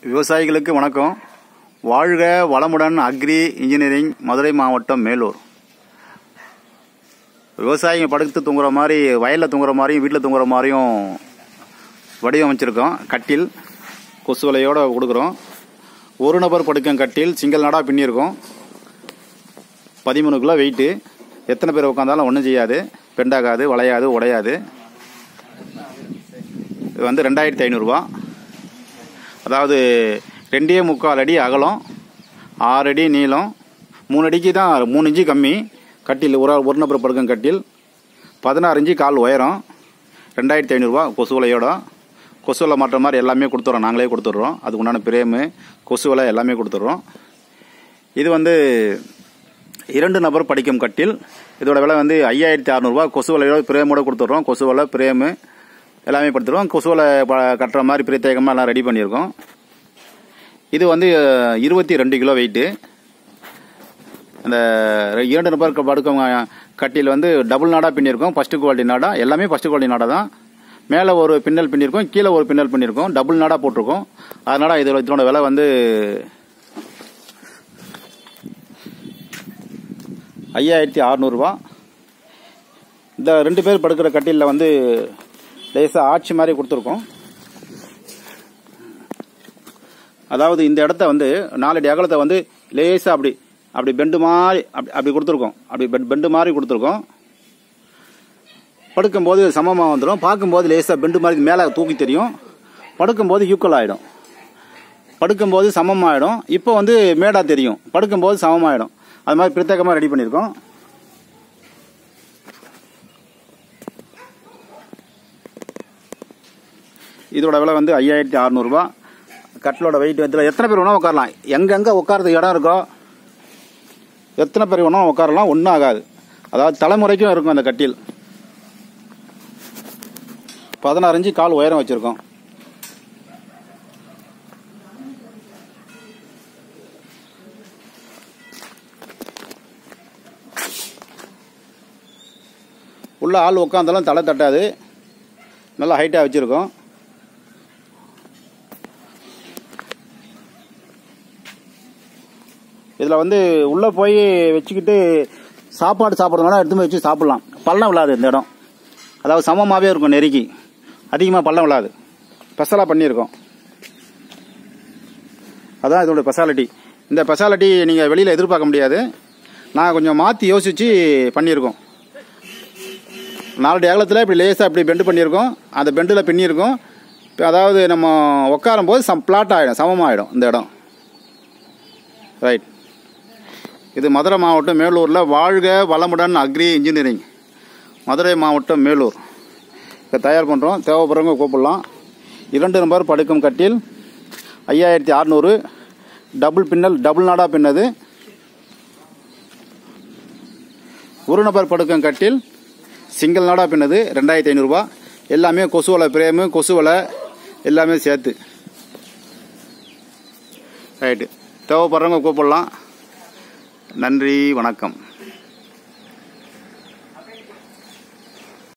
விவசாயிகளுக்கு வணக்கம் வாழ்க வளமுடன் அக்ரி இன்ஜினியரிங் மதுரை மாவட்டம் மேலூர் விவசாயிங்க படுத்து தூங்குற மாதிரி வயலில் தூங்குற மாதிரியும் வீட்டில் தூங்குற மாதிரியும் வடிவமைச்சிருக்கோம் கட்டில் கொசு வலையோடு கொடுக்குறோம் ஒரு நபர் படுக்கும் கட்டில் சிங்கிள் நாடாக பின்னியிருக்கோம் பதிமூணு கிலோ வெயிட்டு எத்தனை பேர் உட்காந்தாலும் ஒன்றும் செய்யாது பெண்டாகாது வளையாது உடையாது இது வந்து ரெண்டாயிரத்தி ஐநூறுரூவா அதாவது ரெண்டே முக்கால் அடி அகலம் ஆறு அடி நீளம் மூணு அடிக்கு தான் மூணு இன்ச்சு கம்மி கட்டில் ஒரு ஆள் ஒரு நபர் படுக்கும் கட்டில் பதினாறு இன்ச்சு கால் உயரம் ரெண்டாயிரத்தி ஐநூறுரூவா கொசு வலையோட கொசு வலை மாட்டுற மாதிரி எல்லாமே கொடுத்துட்றோம் நாங்களே கொடுத்துட்றோம் அதுக்கு உண்டான பிரேமு கொசு வலை எல்லாமே கொடுத்துட்றோம் இது வந்து இரண்டு நபர் படிக்கும் கட்டில் இதோட விலை வந்து ஐயாயிரத்தி அறநூறுபா கொசு வலையோட பிரேமோட கொடுத்துட்றோம் கொசு வலை பிரேமு எல்லாமே படுத்துருவோம் கொசு வலை ப- கட்டுற மாதிரி பிரத்யேகமாக எல்லாம் ரெடி பண்ணியிருக்கோம் இது வந்து இருபத்தி ரெண்டு கிலோ வெயிட்டு அந்த இரண்டு நபர் படுக்கும் கட்டில் வந்து டபுள் நாடாக பின்னிருக்கோம் ஃபஸ்ட்டு குவாலிட்டி நாடா எல்லாமே ஃபஸ்ட்டு குவாலிட்டி நாடா தான் மேலே ஒரு பின்னல் பின்னிருக்கோம் கீழே ஒரு பின்னல் பின்னிருக்கோம் டபுள் நாடாக போட்டிருக்கோம் அதனால் இதோட இதனோட விலை வந்து ஐயாயிரத்தி அறநூறுபா இந்த ரெண்டு பேர் படுக்கிற கட்டிலில் வந்து லேசாக ஆட்சி மாதிரி கொடுத்துருக்கோம் அதாவது இந்த இடத்த வந்து நாலடி அகலத்தை வந்து லேசாக அப்படி அப்படி பெண்டு மாதிரி அப்படி அப்படி கொடுத்துருக்கோம் அப்படி பெட் பெண்டு மாதிரி கொடுத்துருக்கோம் படுக்கும்போது சமமாக வந்துடும் பார்க்கும்போது லேசாக பெண்டு மாதிரி மேலே தூக்கி தெரியும் படுக்கும்போது ஈக்குவல் ஆகிடும் படுக்கும்போது சமமாகிடும் இப்போ வந்து மேடாக தெரியும் படுக்கும்போது சமமாகிடும் அது மாதிரி பிரத்யேகமாக ரெடி பண்ணியிருக்கோம் இதோட விலை வந்து ஐயாயிரத்தி அறநூறுபா கட்டிலோட வெயிட் வந்து எத்தனை பேர் வேணால் உட்காரலாம் எங்கெங்கே உட்காரதுக்கு இடம் இருக்கோ எத்தனை பேர் வேணால் உட்காரலாம் ஒன்றும் ஆகாது அதாவது தலைமுறைக்கும் இருக்கும் அந்த கட்டில் பதினாறு இன்ச்சு கால் உயரம் வச்சுருக்கோம் உள்ள ஆள் உட்காந்தாலும் தலை தட்டாது நல்லா ஹைட்டாக வச்சுருக்கோம் இதில் வந்து உள்ளே போய் வச்சுக்கிட்டு சாப்பாடு சாப்பிட்றதுனால எடுத்து போய் வச்சு சாப்பிட்லாம் பள்ளம் விழாது இந்த இடம் அதாவது சமமாகவே இருக்கும் நெருக்கி அதிகமாக பள்ளம் விழாது ஸ்பெஷலாக பண்ணியிருக்கோம் அதான் இதோட ஸ்பெஷாலிட்டி இந்த ஸ்பெஷாலிட்டி நீங்கள் வெளியில் எதிர்பார்க்க முடியாது நான் கொஞ்சம் மாற்றி யோசித்து பண்ணியிருக்கோம் நாலு அகலத்தில் இப்படி லேசாக இப்படி பெண்டு பண்ணியிருக்கோம் அந்த பெண்டில் பின்னியிருக்கோம் இப்ப அதாவது நம்ம உட்காரும் போது சம் பிளாட் ஆகிடும் சமமாகிடும் இந்த இடம் ரைட் இது மதுரை மாவட்டம் மேலூரில் வாழ்க வளமுடன் அக்ரி இன்ஜினியரிங் மதுரை மாவட்டம் மேலூர் இதை தயார் பண்ணுறோம் தேவைப்படுறவங்க கூப்பிடலாம் இரண்டு நம்பர் படுக்கும் கட்டில் ஐயாயிரத்தி அறநூறு டபுள் பின்னல் டபுள் நாடா பின்னது ஒரு நபர் படுக்கும் கட்டில் சிங்கிள் நாடா பின்னது ரெண்டாயிரத்தி ஐநூறுரூபா எல்லாமே கொசு வலை பிரேமு கொசு வலை எல்லாமே சேர்த்து ரைட்டு தேவைப்படுறவங்க கூப்பிடலாம் நன்றி வணக்கம்